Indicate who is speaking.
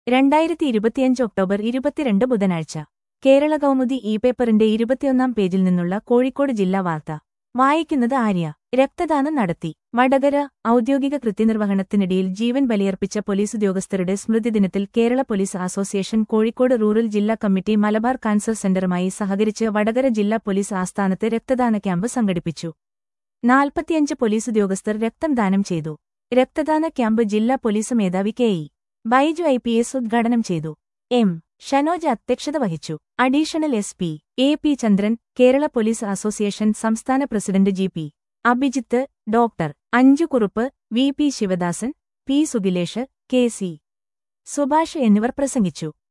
Speaker 1: രണ്ടായിരത്തി ഇരുപത്തിയഞ്ച് ഒക്ടോബർ ഇരുപത്തിരണ്ട് ബുധനാഴ്ച കേരള കൗമുദി ഇ പേപ്പറിന്റെ ഇരുപത്തിയൊന്നാം പേജിൽ നിന്നുള്ള കോഴിക്കോട് ജില്ലാ വാർത്ത വായിക്കുന്നത് ആര്യ രക്തദാനം നടത്തി വടകര ഔദ്യോഗിക കൃത്യനിർവഹണത്തിനിടയിൽ ജീവൻ ബലിയർപ്പിച്ച പോലീസ് ഉദ്യോഗസ്ഥരുടെ സ്മൃതിദിനത്തിൽ Kerala police association Kozhikode rural ജില്ലാ കമ്മിറ്റി മലബാർ കാൻസർ സെന്ററുമായി സഹകരിച്ച് വടകര ജില്ലാ പോലീസ് ആസ്ഥാനത്ത് രക്തദാന ക്യാമ്പ് സംഘടിപ്പിച്ചു നാൽപ്പത്തിയഞ്ച് പോലീസ് ഉദ്യോഗസ്ഥർ രക്തം ദാനം ചെയ്തു രക്തദാന ക്യാമ്പ് ജില്ലാ പോലീസ് മേധാവി K E Baiju I P S ഉദ്ഘാടനം ചെയ്തു എം ഷനോജ് അധ്യക്ഷത വഹിച്ചു additional S P A P Chandran Kerala police association സംസ്ഥാന president G P Abhijith doctor Anju Kurup V P Sivadasan P Sugilesh K C Subhash എന്നിവർ പ്രസംഗിച്ചു